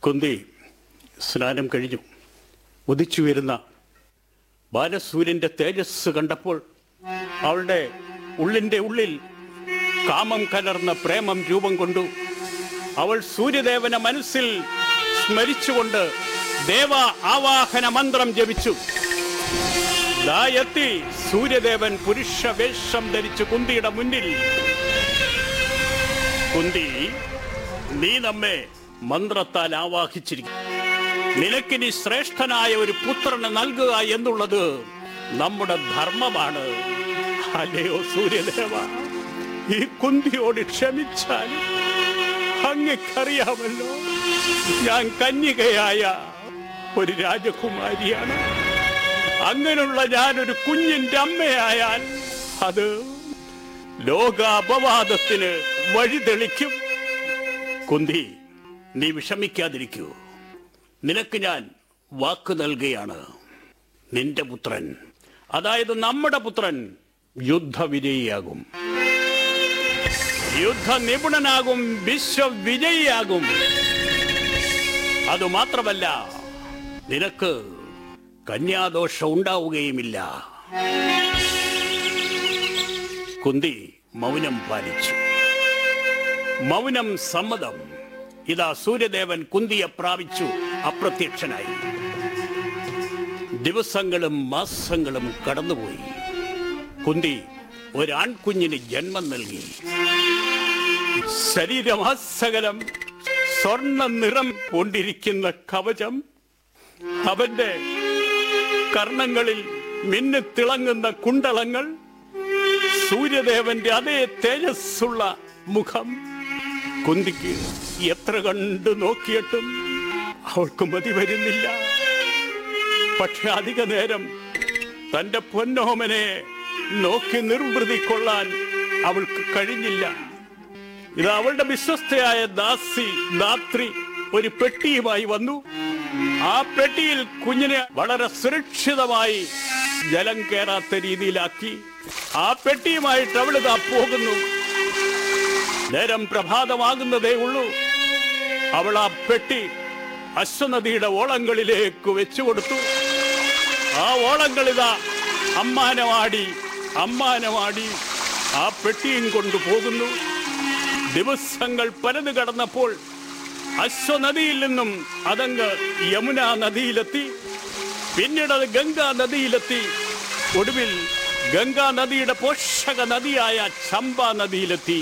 കുന്തി സ്നാനം കഴിഞ്ഞു ഉദിച്ചു വരുന്ന ബാലസൂര്യന്റെ തേജസ് കണ്ടപ്പോൾ അവളുടെ ഉള്ളിന്റെ ഉള്ളിൽ കാമം കലർന്ന പ്രേമം രൂപം കൊണ്ടു അവൾ സൂര്യദേവനെ മനസ്സിൽ സ്മരിച്ചുകൊണ്ട് ദേവ ആവാഹന മന്ത്രം ജപിച്ചു ദാ എത്തി സൂര്യദേവൻ പുരുഷ വേഷം ധരിച്ചു കുന്തിയുടെ മുന്നിൽ കുന്തി നീ നമ്മെ മന്ത്രത്താൽ ആവാഹിച്ചിരിക്കും നിനക്കിനി ശ്രേഷ്ഠനായ ഒരു പുത്രനെ നൽകുക എന്നുള്ളത് നമ്മുടെ ധർമ്മമാണ് അല്ലയോ സൂര്യദേവ ഈ കുന്തിയോട് ക്ഷമിച്ചാൽ അങ്ങക്കറിയാമല്ലോ ഞാൻ കന്യകയായ ഒരു രാജകുമാരിയാണ് അങ്ങനെയുള്ള ഞാനൊരു കുഞ്ഞിന്റെ അമ്മയായാൽ അത് ലോകാപവാദത്തിന് വഴിതെളിക്കും കുന്തി നീ വിഷമിക്കാതിരിക്കൂ നിനക്ക് ഞാൻ വാക്ക് നൽകുകയാണ് നിന്റെ പുത്രൻ അതായത് നമ്മുടെ പുത്രൻ യുദ്ധവിജയിയാകും യുദ്ധ നിപുണനാകും വിശ്വവിജയിയാകും അതുമാത്രമല്ല നിനക്ക് കന്യാദോഷം ഉണ്ടാവുകയുമില്ല കുന്തി മൗനം പാലിച്ചു മൗനം സമ്മതം ഇതാ സൂര്യദേവൻ കുന്തിയെ പ്രാപിച്ചു അപ്രത്യക്ഷനായി ദിവസങ്ങളും മാസങ്ങളും കടന്നുപോയി കുന്തി ഒരാൺകുഞ്ഞിന് ജന്മം നൽകി ശരീരമാസകലം സ്വർണ്ണ നിറം കൊണ്ടിരിക്കുന്ന കവചം അവന്റെ കർണങ്ങളിൽ മിന്നിത്തിളങ്ങുന്ന കുണ്ടളങ്ങൾ സൂര്യദേവന്റെ അതേ തേജസ്സുള്ള മുഖം കുന്തിക്ക് എത്ര കണ്ട് നോക്കിയിട്ടും അവൾക്ക് മതി വരുന്നില്ല പക്ഷെ അധിക നേരം തന്റെ പൊന്നോമനെ നോക്കി നിർവൃതി കൊള്ളാൻ അവൾക്ക് കഴിഞ്ഞില്ല ഇത് അവളുടെ വിശ്വസ്തയായ ദാസി ദാത്രി ഒരു പെട്ടിയുമായി വന്നു ആ പെട്ടിയിൽ കുഞ്ഞിനെ വളരെ സുരക്ഷിതമായി ജലം കയറാത്ത രീതിയിലാക്കി ആ പെട്ടിയുമായിട്ട് അവളിതാ പോകുന്നു നേരം പ്രഭാതമാകുന്നതേ ഉള്ളൂ അവൾ ആ പെട്ടി അശ്വനദിയുടെ ഓളങ്ങളിലേക്ക് വെച്ചു കൊടുത്തു ആ ഓളങ്ങളിതാ അമ്മാനമാടി അമ്മാനമാടി ആ പെട്ടിയും കൊണ്ടു പോകുന്നു ദിവസങ്ങൾ പലത് കടന്നപ്പോൾ അശ്വനദിയിൽ നിന്നും അതങ്ങ് യമുന നദിയിലെത്തി പിന്നീട് അത് ഗംഗാ നദിയിലെത്തി ഒടുവിൽ ഗംഗാ നദിയുടെ പോഷക നദിയായ ചമ്പ നദിയിലെത്തി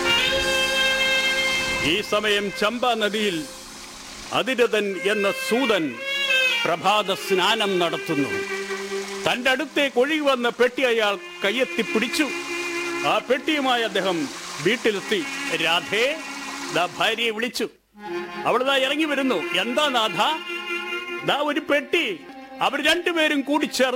ഈ സമയം ചമ്പ നദിയിൽ അതിരഥൻ എന്ന സൂതൻ പ്രഭാത സ്നാനം നടത്തുന്നു തന്റെ അടുത്തേക്ക് ഒഴുകി വന്ന പെട്ടി അയാൾ കയ്യെത്തി പിടിച്ചു ആ പെട്ടിയുമായി അദ്ദേഹം വീട്ടിലെത്തി രാധേ ദാ ഭാര്യയെ വിളിച്ചു അവളിതാ ഇറങ്ങി വരുന്നു എന്താ നാഥ ദാ ഒരു പെട്ടി അവർ രണ്ടുപേരും കൂടി ചേർന്ന്